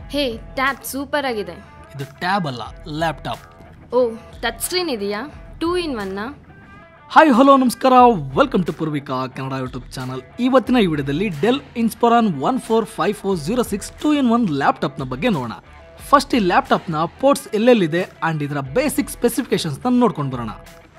ಹೇ tab super ಆಗಿದೆ ಇದು tab ಅಲ್ಲ ಲ್ಯಾಪ್ಟಾಪ್ ಓ ಟಚ್ ಸ್ಕ್ರೀನ್ ಇದೆಯಾ ಟೂ ಇನ್ ಒನ್ನ ಹಾಯ್ ಹಲೋ ನಮಸ್ಕಾರ welcome to Poorvika Kannada YouTube channel ಇವತ್ತಿನ ಈ ವಿಡಿಯೋದಲ್ಲಿ Dell Inspiron one four five four zero six two in one ಲ್ಯಾಪ್ಟಾಪ್ನ ಬಗ್ಗೆ ನೋಡೋಣ ಫಸ್ಟ್ ಈ ಲ್ಯಾಪ್ಟಾಪ್ನ ಪೋರ್ಟ್ಸ್ ಎಲ್ಲೆಲ್ಲಿದೆ ಆ್ಯಂಡ್ ಇದರ ಬೇಸಿಕ್ ಸ್ಪೆಸಿಫಿಕೇಶನ್ಸ್ನ ನೋಡ್ಕೊಂಡು ಬರೋಣ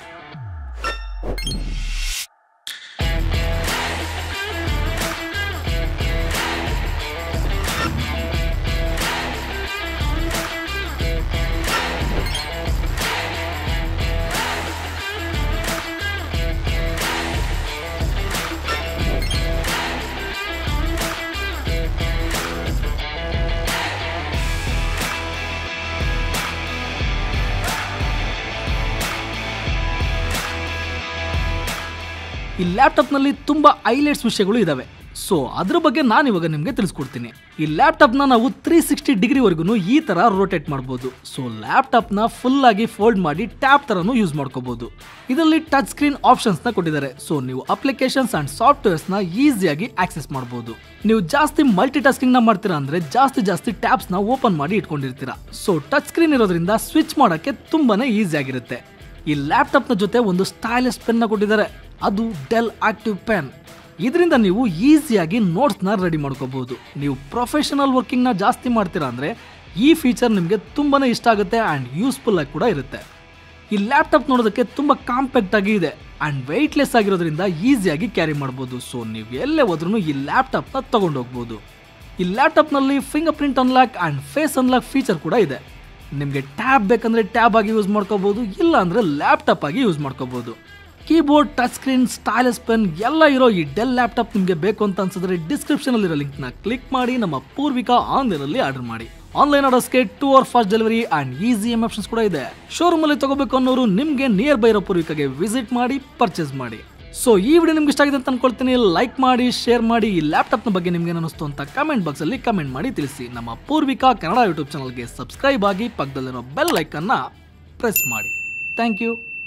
ಈ ಲ್ಯಾಪ್ಟಾಪ್ನಲ್ಲಿ ತುಂಬ ಹೈಲೈಟ್ಸ್ ವಿಷಯಗಳು ಇದಾವೆ ಸೊ ಅದ್ರ ಬಗ್ಗೆ ನಾನು ಇವಾಗ ನಿಮಗೆ ತಿಳಿಸ್ಕೊಡ್ತೀನಿ ಈ ಲ್ಯಾಪ್ಟಾಪ್ನ ನಾವು ತ್ರೀ ಸಿಕ್ಸ್ಟಿ ಡಿಗ್ರಿವರೆಗೂ ಈ ಥರ ರೋಟೇಟ್ ಮಾಡ್ಬೋದು ಸೊ ಲ್ಯಾಪ್ಟಾಪ್ನ ಫುಲ್ ಆಗಿ ಫೋಲ್ಡ್ ಮಾಡಿ ಟ್ಯಾಬ್ ಥರನೂ ಯೂಸ್ ಮಾಡ್ಕೋಬಹುದು ಇದರಲ್ಲಿ ಟಚ್ ಸ್ಕ್ರೀನ್ ಆಪ್ಷನ್ಸ್ನ ಕೊಟ್ಟಿದ್ದಾರೆ ಸೊ ನೀವು ಅಪ್ಲಿಕೇಶನ್ಸ್ ಆ್ಯಂಡ್ ಸಾಫ್ಟ್ವೇರ್ಸ್ನ ಈಸಿಯಾಗಿ ಆಕ್ಸೆಸ್ ಮಾಡ್ಬೋದು ನೀವು ಜಾಸ್ತಿ ಮಲ್ಟಿ ಟಾಸ್ಕಿಂಗ್ನ ಮಾಡ್ತೀರಾ ಅಂದರೆ ಜಾಸ್ತಿ ಜಾಸ್ತಿ ಟ್ಯಾಬ್ಸ್ನ ಓಪನ್ ಮಾಡಿ ಇಟ್ಕೊಂಡಿರ್ತೀರಾ ಸೊ ಟಚ್ ಸ್ಕ್ರೀನ್ ಇರೋದ್ರಿಂದ ಸ್ವಿಚ್ ಮಾಡೋಕ್ಕೆ ತುಂಬಾನೇ ಈಸಿ ಆಗಿರುತ್ತೆ ಈ ಲ್ಯಾಪ್ಟಾಪ್ನ ಜೊತೆ ಒಂದು ಸ್ಟೈಲಿಶ್ ಪೆನ್ನ ಕೊಟ್ಟಿದ್ದಾರೆ ಅದು ಡೆಲ್ ಆಕ್ಟಿವ್ ಪೆನ್ ಇದರಿಂದ ನೀವು ಈಸಿಯಾಗಿ ನೋಟ್ಸ್ನ ರೆಡಿ ಮಾಡ್ಕೋಬಹುದು ನೀವು ಪ್ರೊಫೆಷನಲ್ ವರ್ಕಿಂಗ್ನ ಜಾಸ್ತಿ ಮಾಡ್ತೀರಾ ಅಂದರೆ ಈ ಫೀಚರ್ ನಿಮಗೆ ತುಂಬಾ ಇಷ್ಟ ಆಗುತ್ತೆ ಆ್ಯಂಡ್ ಯೂಸ್ಫುಲ್ ಆಗಿ ಕೂಡ ಇರುತ್ತೆ ಈ ಲ್ಯಾಪ್ಟಾಪ್ ನೋಡೋದಕ್ಕೆ ತುಂಬ ಕಾಂಪ್ಯಾಕ್ಟ್ ಆಗಿ ಇದೆ ಆ್ಯಂಡ್ ವೆಯ್ಟ್ಲೆಸ್ ಆಗಿರೋದ್ರಿಂದ ಈಸಿಯಾಗಿ ಕ್ಯಾರಿ ಮಾಡ್ಬೋದು ಸೊ ನೀವು ಎಲ್ಲೇ ಹೋದ್ರೂ ಈ ಲ್ಯಾಪ್ಟಾಪ್ನ ತಗೊಂಡು ಹೋಗ್ಬೋದು ಈ ಲ್ಯಾಪ್ಟಾಪ್ನಲ್ಲಿ fingerprint unlock and face unlock feature ಕೂಡ ಇದೆ ನಿಮಗೆ ಟ್ಯಾಬ್ ಬೇಕಂದ್ರೆ ಟ್ಯಾಬ್ ಆಗಿ ಯೂಸ್ ಮಾಡ್ಕೋಬಹುದು ಇಲ್ಲ ಅಂದರೆ ಲ್ಯಾಪ್ಟಾಪ್ ಆಗಿ ಯೂಸ್ ಮಾಡ್ಕೋಬಹುದು keyboard touch screen stylus pen ಎಲ್ಲ ಇರೋ ಈ ಡೆಲ್ ಲ್ಯಾಪ್ಟಾಪ್ ನಿಮಗೆ ಬೇಕು ಅಂತ ಅನ್ಸಿದ್ರೆ ಡಿಸ್ಕ್ರಿಪ್ಷನ್ ಅಲ್ಲಿರೋ ಲಿಂಕ್ನ ಕ್ಲಿಕ್ ಮಾಡಿ ನಮ್ಮ ಪೂರ್ವಿಕಾ ಆನ್ಲೈನಲ್ಲಿ ಆರ್ಡರ್ ಮಾಡಿ ಆನ್ಲೈನ್ ಆರ್ಡರ್ಸ್ಗೆ two hour fast delivery and easy EMI options ಕೂಡ ಇದೆ ಶೋರೂಮ್ ಅಲ್ಲಿ ತಗೋಬೇಕು ಅನ್ನೋರು ನಿಮಗೆ ನಿಯರ್ ಬೈ ಇರೋ ಪೂರ್ವಿಕಾಗೆ ವಿಸಿಟ್ ಮಾಡಿ ಪರ್ಚೇಸ್ ಮಾಡಿ ಸೊ ಈ ವಿಡಿಯೋ ನಿಮ್ಗೆ ಇಷ್ಟ ಆಗಿದೆ ಅಂತ ಅನ್ಕೊಳ್ತೀನಿ ಲೈಕ್ ಮಾಡಿ ಶೇರ್ ಮಾಡಿ ಈ ಲ್ಯಾಪ್ಟಾಪ್ನ ಬಗ್ಗೆ ನಿಮ್ಗೆ ಅನಿಸ್ತು ಅಂತ ಕಮೆಂಟ್ ಬಾಕ್ಸಲ್ಲಿ ಕಮೆಂಟ್ ಮಾಡಿ ತಿಳಿಸಿ ನಮ್ಮ ಪೂರ್ವಿಕಾ ಕನ್ನಡ ಯೂಟ್ಯೂಬ್ ಚಾನಲ್ಗೆ ಸಬ್ಸ್ಕ್ರೈಬ್ ಆಗಿ ಪಕ್ಕದಲ್ಲಿರೋ ಬೆಲ್ ಐಕನ್ನ ಪ್ರೆಸ್ ಮಾಡಿ ಥ್ಯಾಂಕ್ ಯು